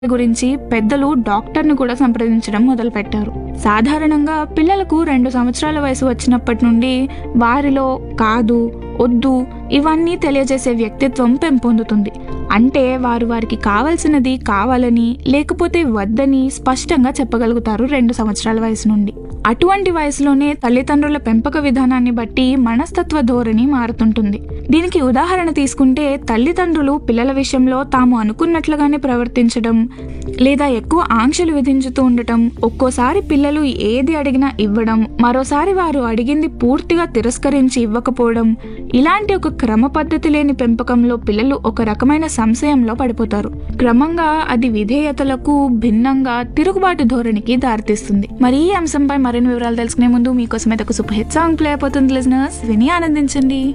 గురించి పెద్దలు డాక్టర్ను కూడా సంప్రదించడం మొదలుపెట్టారు సాధారణంగా పిల్లలకు రెండు సంవత్సరాల వయసు వచ్చినప్పటి నుండి వారిలో కాదు వద్దు ఇవన్నీ తెలియజేసే వ్యక్తిత్వం పెంపొందుతుంది అంటే వారు వారికి కావలసినది కావాలని లేకపోతే వద్దని స్పష్టంగా చెప్పగలుగుతారు రెండు సంవత్సరాల వయసు నుండి అటువంటి వయసులోనే తల్లిదండ్రుల పెంపక విధానాన్ని బట్టి మనస్తత్వ ధోరణి మారుతుంటుంది దీనికి ఉదాహరణ తీసుకుంటే తల్లిదండ్రులు పిల్లల విషయంలో తాము అనుకున్నట్లుగానే ప్రవర్తించడం లేదా ఎక్కువ ఆంక్షలు విధించుతూ ఉండటం ఒక్కోసారి పిల్లలు ఏది అడిగినా ఇవ్వడం మరోసారి వారు అడిగింది పూర్తిగా తిరస్కరించి ఇవ్వకపోవడం ఇలాంటి ఒక క్రమ పద్ధతి లేని పెంపకంలో పిల్లలు ఒక రకమైన సంశయంలో పడిపోతారు క్రమంగా అది విధేయతలకు భిన్నంగా తిరుగుబాటు ధోరణికి దారితీస్తుంది మరి ఈ అంశంపై మరిన్ని వివరాలు తెలుసుకునే ముందు మీకోసం అయితే ఒక సూపర్ హిట్ సాంగ్ ప్లే అయిపోతుంది లిజనర్స్ విని ఆనందించండి